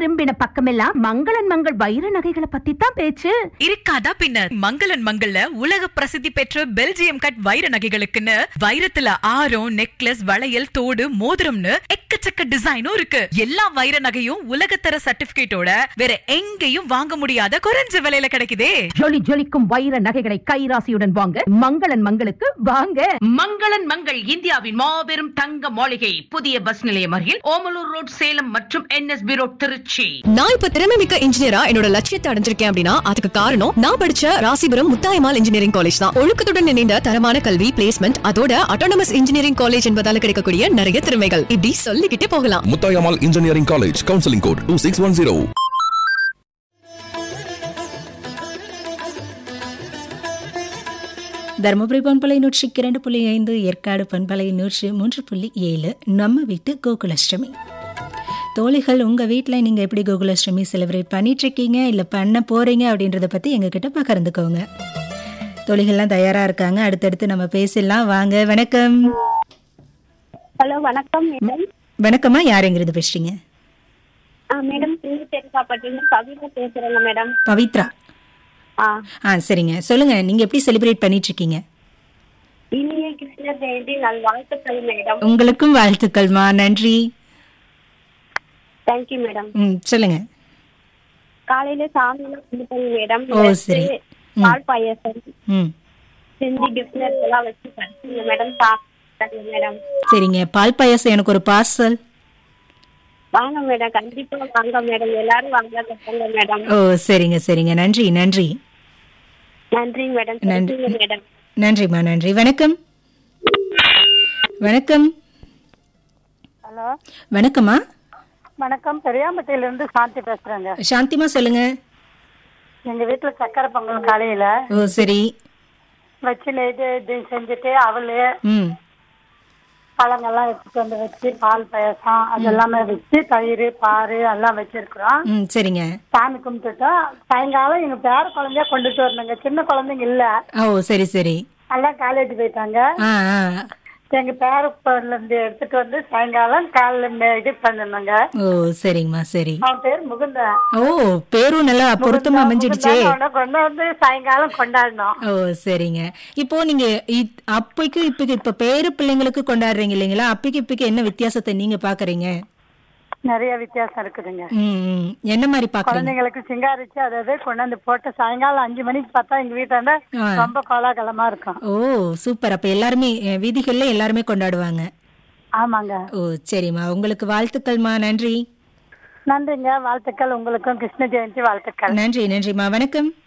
திரும்பின பக்கமெல்லாம் மங்களன் மங்கள் வைர நகைகளை பத்தி தான் பேச்சு இருக்காதா பின்ன மங்களன் மங்கள்ல உலக பிரசித்தி பெற்ற பெல்ஜியம் கட் வைர நகைகளுக்குன்னு வைரத்துல ஆரம் நெக்லஸ் வளையல் தோடு மோதிரம்னு எக்கச்சக்க டிசைனும் இருக்கு எல்லா வைர நகையும் உலகத்தர சர்டிபிகேட்டோட வேற எங்கேயும் வாங்க முடியாத குறைஞ்ச விலையில கிடைக்குதே ஜொலி ஜொலிக்கும் வைர நகைகளை கைராசியுடன் வாங்க மங்களன் மங்களுக்கு வாங்க மங்களன் மங்கள் இந்தியாவின் மாபெரும் தங்க மாளிகை புதிய பஸ் நிலையம் அருகில் ஓமலூர் ரோட் சேலம் மற்றும் என்எஸ்பி ரோட் திருச்சி நான் இப்ப திறமை மிக்க இன்ஜினியரா என்னோட லட்சியத்தை அடைஞ்சிருக்கேன் அப்படின்னா அதுக்கு காரணம் நான் படிச்ச ராசிபுரம் முத்தாயமால் இன்ஜினியரிங் காலேஜ் தான் ஒழுக்கத்துடன் இணைந்த தரமான கல்வி பிளேஸ்மெண்ட் அதோட அட்டானமஸ் இன்ஜினியரிங் காலேஜ் என்பதால கிடைக்கக்கூடிய நிறைய திறமைகள் இப்படி சொல்லிக்கிட்டே போகலாம் Muthayammal engineering college counselling code two six one zero Dharmapuri பண்பலை நூற்றி இரண்டு புள்ளி ஐந்து ஏற்காடு பண்பலை நூற்றி மூன்று புள்ளி ஏழு நம்ம வீட்டு கோகுலாஷ்டமி தோழிகள் உங்கள் வீட்டில் நீங்கள் எப்படி கோகுலாஷ்டமி செலிப்ரேட் பண்ணிட்டு இருக்கீங்க இல்லை பண்ண போகிறீங்க அப்படின்றத பற்றி எங்ககிட்ட பகிர்ந்துக்கோங்க தோழிகள்லாம் தயாராக இருக்காங்க அடுத்தடுத்து நம்ம பேசிடலாம் வாங்க வணக்கம் ஹலோ வணக்கம் மேடம் வணக்கம்மா யாருங்கிறது பேசுறீங்க ஆ மேடம் சிந்து தெருக்காப்பட்டில கவிதா பேசுறேங்க மேடம் பவித்ரா ஆ ஆ சரிங்க சொல்லுங்க நீங்கள் எப்படி செலிப்ரேட் பண்ணிட்டு இருக்கீங்க இனிய கிருஷ்ண ஜெயந்தி நல்வாழ்த்துக்கள் மேடம் உங்களுக்கும் வாழ்த்துக்கள்மா நன்றி தேங்க்யூ மேடம் ம் சொல்லுங்க காலையில சாமியெல்லாம் கும்பிட்டேங்க மேடம் ஓ, லட்டு, சரி. ம். பால் பாயசம் ம் செஞ்சு கிஃப்ட்னர் எல்லாம் வச்சு படிச்சுங்க மேடம் சாப்பிட்டாங்க மேடம் சரிங்க பால் பாயாசம் எனக்கு ஒரு பார்சல் வாங்க மேடம் கண்டிப்பா வாங்க மேடம் எல்லாரும் வாங்க கட்டுங்க மேடம் ஓ சரிங்க சரிங்க நன்றி நன்றி நன்றி மேடம் நன்றி. சரிங்க மேடம் நன்றிம்மா நன்றி வணக்கம் வணக்கம் ஹலோ வணக்கம்மா வணக்கம் பெரியாம்பட்டியில இருந்து சாந்தி பேசுறேங்க சாந்திமா சொல்லுங்க எங்க வீட்டுல சக்கரை பொங்கல் காலையில ஓ சரி வச்சு நெய்து இது செஞ்சுட்டு அவளு ம் பழங்கள்லாம் எடுத்துட்டு வந்து வச்சு பால் பாயசம் அதெல்லாமே வச்சு தயிர் பாரு எல்லாம் வச்சிருக்கிறோம் ம் சரிங்க சாமி கும்பிட்டுட்டோம் சாயங்காலம் எங்க பேர குழந்தைய கொண்டுட்டு வரணுங்க சின்ன குழந்தைங்க இல்ல ஓ சரி சரி எல்லாம் காலேஜ் போயிட்டாங்க ஆ ஆ எங்க பேர பொருள்ல இருந்து எடுத்துட்டு வந்து சாயங்காலம் காலைல இது பண்ணணுங்க ஓ சரிங்கம்மா சரி அவன் பேர் முகுந்தன் ஓ பேரும் நல்லா பொருத்தமா அமைஞ்சிடுச்சே முகுந்தன் அவனை கொண்டு வந்து சாயங்காலம் கொண்டாடணும் ஓ சரிங்க இப்போ நீங்க இத்- அப்பைக்கு இப்பைக்கு இப்ப பேரு பிள்ளைங்களுக்கு கொண்டாடுறீங்க இல்லைங்களா அப்பைக்கு இப்பைக்கு என்ன வித்தியாசத்தை நீங்க பாக்குறீங்க நிறைய வித்தியாசம் இருக்குதுங்க ம் ம். என்ன மாதிரி பாக்குறீங்க குழந்தைங்களுக்கு சிங்காரிச்சு அதாவது கொண்டாந்து போட்டு சாயங்காலம் அஞ்சு மணிக்கு பார்த்தா எங்க வீட்டாண்ட ஆ. ரொம்ப கோலாகலமா இருக்கும் ஓ சூப்பர் அப்ப எல்லாருமே அஹ், வீதிகள்ல எல்லாருமே கொண்டாடுவாங்க ஆமாங்க ஓ சரிம்மா உங்களுக்கு வாழ்த்துக்கள்மா நன்றி நன்றிங்க வாழ்த்துக்கள் உங்களுக்கும் கிருஷ்ண ஜெயந்தி வாழ்த்துக்கள் நன்றி நன்றிம்மா வணக்கம்